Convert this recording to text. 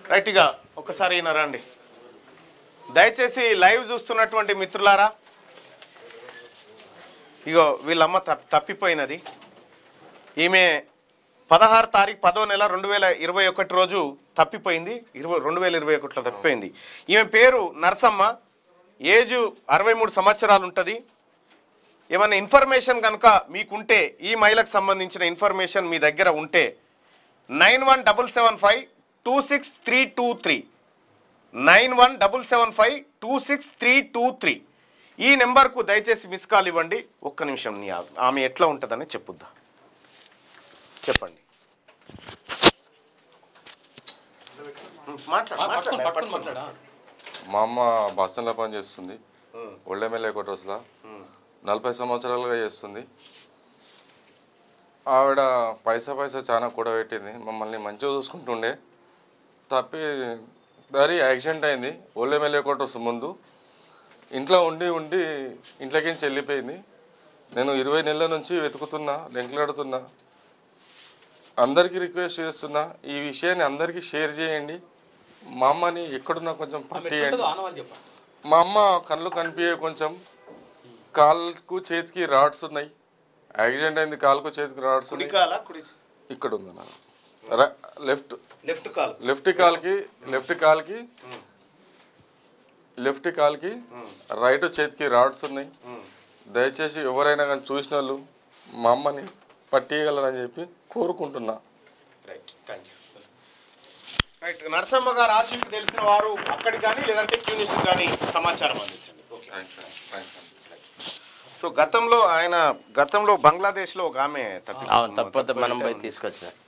రైట్గా ఒకసారి ఈయన రండి దయచేసి లైవ్ చూస్తున్నటువంటి మిత్రులారా ఇగో వీళ్ళమ్మ తప్- తప్పిపోయినది ఈమె పదహారు తారీఖు పదో నెల రెండు వేల ఇరవై ఒకటి రోజు తప్పిపోయింది ఇరవై రెండు వేల ఇరవై ఒకటిలో తప్పిపోయింది ఈమె పేరు నరసమ్మ ఏజు అరవై మూడు సంవత్సరాలు ఉంటుంది ఏమైనా ఇన్ఫర్మేషన్ కనుక మీకుంటే ఈ మహిళకు సంబంధించిన ఇన్ఫర్మేషన్ మీ దగ్గర ఉంటే nine one double seven five two six three two three nine one double seven five two six three two three ఈ నెంబర్కు దయచేసి మిస్ కాల్ ఇవ్వండి ఒక్క నిమిషం నీ ఆగు. ఆమె ఎట్లా ఉంటుందని చెప్పుద్దా చెప్పండి మాట్లాడు, మాట్లాడు, పట్టుకొని మాట్లాడా మా అమ్మ బస్ స్టాండ్లో పని చేస్తుంది ఓల్డ్ ఎమ్మెల్యే క్వార్టర్స్లో నలభై సంవత్సరాలుగా చేస్తుంది ఆవిడ పైసా పైసా చాలా కూడబెట్టింది మమ్మల్ని మంచిగా చూసుకుంటుండే తప్పి దారి యాక్సిడెంట్ అయింది ఓల్డ్ ఎమ్మెల్యే క్వార్టర్స్ ముందు ఇంట్లో ఉండి ఉండి ఇంట్లోకి వెళ్ళిపోయింది నేను ఇరవై నెలల నుంచి వెతుకుతున్నా లెంకలాడుతున్నా అందరికీ రిక్వెస్ట్ చేస్తున్నా ఈ విషయాన్ని అందరికీ షేర్ చేయండి మా అమ్మని ఎక్కడున్నా కొంచెం పట్టేయండి ఎట్లుంటుందో ఆనవాళ్ళు చెప్ప మా అమ్మ కళ్ళు కనిపించే కొంచెం కాలుకు చేతికి రాడ్స్ ఉన్నాయి యాక్సిడెంట్ అయింది కాలుకు చేతికి రాడ్స్ ఉన్నాయి కుడికాలా కుడి ఇక్కడ ఉంది అన్న లెఫ్ట్ లెఫ్ట్ కాల్ లెఫ్ట్ కాల్కి లెఫ్ట్ కాల్కి లెఫ్ట్ కాల్కి రైట్ చేతికి రాడ్స్ ఉన్నాయి దయచేసి ఎవరైనా కానీ చూసిన వాళ్ళు మా అమ్మని పట్టేయగలరని చెప్పి కోరుకుంటున్నా right thank you right Narasamma garu ఆచూకి తెలిసిన వారు అక్కడికి కానీ లేదంటే క్యూనిస్ కానీ సమాచారం అందించండి ఓకే సో గతంలో ఆయన గతంలో బంగ్లాదేశ్లో ఒక ఆమె తప్పి అవును తప్పకపోతే మనం పోయి తీసుకొచ్చిన